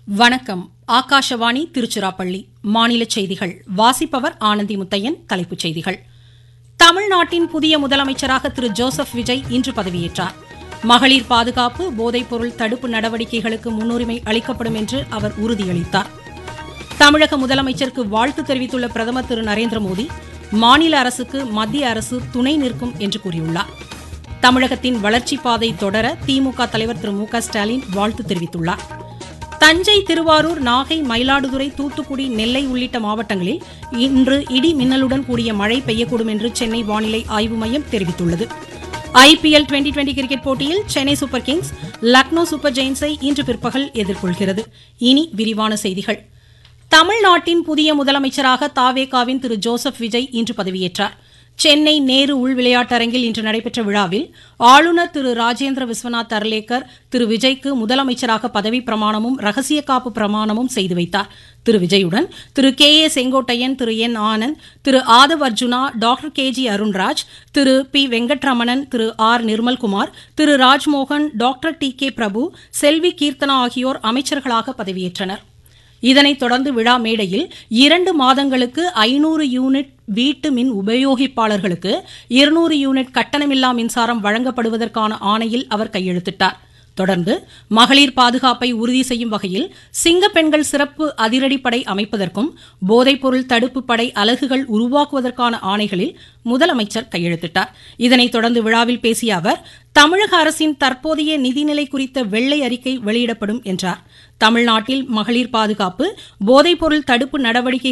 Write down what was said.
வணக்கம் ஆகாஷவாணி திருச்சிராப்பள்ளி மாநில செய்திகள் வாசிப்பவர் ஆனந்தி முத்தையன் தலைப்புச் செய்திகள் தமிழ்நாட்டின் புதிய முதலமைச்சராக திரு ஜோசப் விஜய் இன்று பதவியேற்றார் மகளிர் பாதுகாப்பு போதைப்பொருள் தடுப்பு நடவடிக்கைகளுக்கு முன்னுரிமை அளிக்கப்படும் என்று அவர் உறுதியளித்தார் தமிழக முதலமைச்சருக்கு வாழ்த்து தெரிவித்துள்ள பிரதமர் திரு நரேந்திர மோடி மாநில அரசுக்கு மத்திய அரசு துணை நிற்கும் என்று கூறியுள்ளார் தமிழகத்தின் வளர்ச்சிப் பாதை தொடர திமுக தலைவர் திரு மு க ஸ்டாலின் வாழ்த்து தெரிவித்துள்ளார் தஞ்சை திருவாரூர் நாகை மயிலாடுதுறை தூத்துக்குடி நெல்லை உள்ளிட்ட மாவட்டங்களில் இன்று இடி மின்னலுடன் கூடிய மழை பெய்யக்கூடும் என்று சென்னை வானிலை ஆய்வு மையம் தெரிவித்துள்ளது ஐபிஎல் டுவெண்டி டுவெண்டி கிரிக்கெட் போட்டியில் Chennai super kings Lucknow super ஜெயின்ஸை இன்று பிற்பகல் எதிர்கொள்கிறது இனி விரிவான செய்திகள் தமிழ்நாட்டின் புதிய முதலமைச்சராக தாவேகாவின் திரு ஜோசப் விஜய் இன்று பதவியேற்றார் சென்னை நேரு உள் விளையாட்டரங்கில் இன்று நடைபெற்ற விழாவில் ஆளுநர் திரு ராஜேந்திர விஸ்வநாத் அர்லேக்கர் திரு விஜய்க்கு முதலமைச்சராக பதவி பிரமாணமும் ரகசிய காப்பு பிரமாணமும் செய்து வைத்தார் திரு விஜயுடன் திரு கே ஏ செங்கோட்டையன் திரு என் ஆனந்த் திரு Aadhav Arjuna doctor K G Arunraj திரு பி வெங்கட்ரமணன் திரு ஆர் நிர்மல்குமார் திரு Rajmohan doctor T K Prabhu செல்வி கீர்த்தனா ஆகியோர் அமைச்சர்களாக பதவியேற்றனர் இதனைத் தொடர்ந்து விழா மேடையில் இரண்டு மாதங்களுக்கு ஐநூறு யூனிட் வீட்டு மின் உபயோகிப்பாளர்களுக்கு இருநூறு யூனிட் கட்டணமில்லா மின்சாரம் வழங்கப்படுவதற்கான ஆணையில் அவர் கையெழுத்திட்டார் தொடர்ந்து மகளிர் பாதுகாப்பை உறுதி செய்யும் வகையில் சிங்க பெண்கள் சிறப்பு அதிரடிப்படை அமைப்பதற்கும் போதைப்பொருள் தடுப்பு படை அலகுகள் உருவாக்குவதற்கான ஆணைகளில் முதலமைச்சர் கையெழுத்திட்டார் இதனைத் தொடர்ந்து விழாவில் பேசிய அவர் தமிழக அரசின் தற்போதைய நிதிநிலை குறித்த வெள்ளை அறிக்கை வெளியிடப்படும் என்றார் தமிழ்நாட்டில் மகளிர் பாதுகாப்பு போதைப்பொருள் தடுப்பு நடவடிக்கை